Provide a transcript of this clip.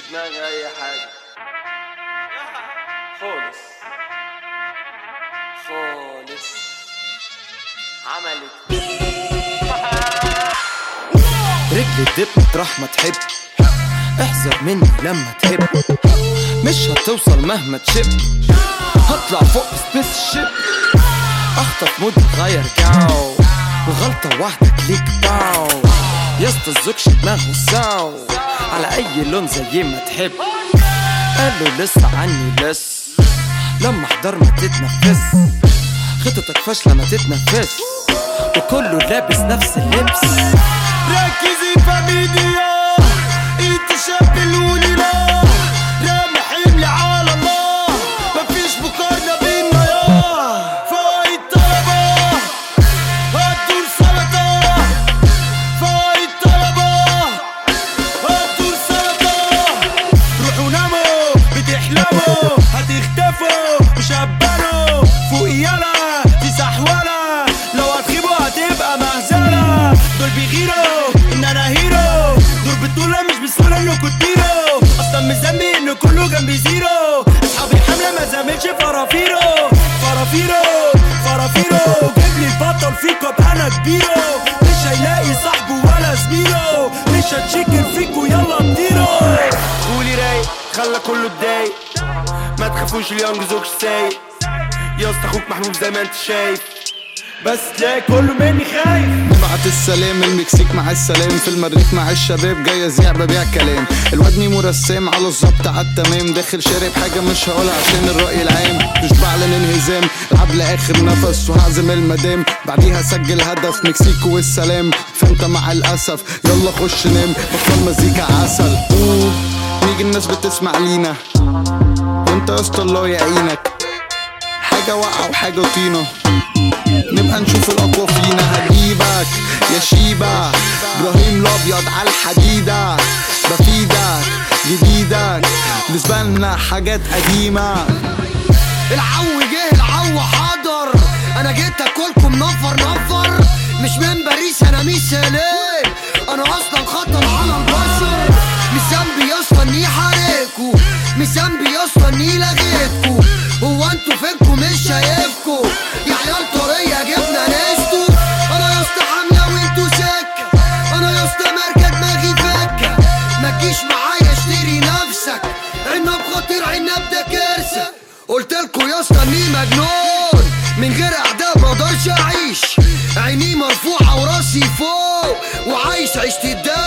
دماغي اي حاجة خالص خالص عملت رجلي تدب مطرح ما تحب احذر مني لما تهب مش هتوصل مهما تشب هطلع فوق سبيس شيب اخطف مود غير جو وغلطة واحدة كليك باو يا اسطى الزوكش دماغه ساو على اي لون زي ما تحب قالوا لسه عني لس لما احضر ما تتنفس خطتك فاشلة ما تتنفس وكله لابس نفس اللبس ركزي فاميليا انت شاب الوليلا رامي حملي على الله مفيش مقارنة بينا يا فايت طلبة هتدور سلطة فايت طلبة هتدور سلطة روحوا ناموا بتحلموا هتختفوا مش هتبانوا فوق يلا دي سحولة لو هتخيبوا هتبقى مهزلة دول بيغيروا ان انا هيرو دول بطولة مش بسهولة انكوا تطيروا اصلا مش ذنبي ان كله جنبي زيرو اصحابي حملة ما زاملش فرافيرو فرافيرو فرافيرو جيب لي البطل فيكوا ابقى انا كبيرو مش هيلاقي صاحبه ولا زميله مش هتشكر فيكوا يلا طيروا قولي رايق خلى كله اتضايق ما تخافوش اليونج زوج سايق يا اسطى اخوك محبوب زي ما انت شايف بس تلاقي كله مني خايف نبعت السلام المكسيك مع السلام في المريخ مع الشباب جاي ازيع ببيع كلام الواد ميمو رسام على الظبط على التمام داخل شارب حاجه مش هقولها عشان الراي العام مش بعلن انهزام العب لاخر نفس وهعزم المدام بعديها سجل هدف مكسيكو والسلام فانت مع الاسف يلا خش نام بطل مزيكا عسل أوه، نيجي الناس بتسمع لينا وانت يا اسطى الله يعينك حاجه واقعه وحاجه طينه نبقى نشوف الاقوى فينا هجيبك يا شيبة ابراهيم الابيض على الحديدة بفيدك جديدك بالنسبة لنا حاجات قديمة العو جه العو حضر انا جيت اكلكم نفر نفر مش من باريس انا مش سلام انا اصلا خطر على البشر مش ذنبي يا اسطى اني حارقكوا مش ذنبي يا اسطى اني لغيتكوا هو انتوا فينكوا مش شايفكوا يا عيال طريه جبنا نستو انا يا اسطى حامله وانتوا سكه انا يا اسطى ماركه دماغي فكه ما تجيش معايا اشتري نفسك عنب خطير عنب ده كارثه قلتلكوا يا اسطى اني مجنون من غير اعداء مقدرش اعيش عيني مرفوعه وراسي فوق وعايش عيشة الدم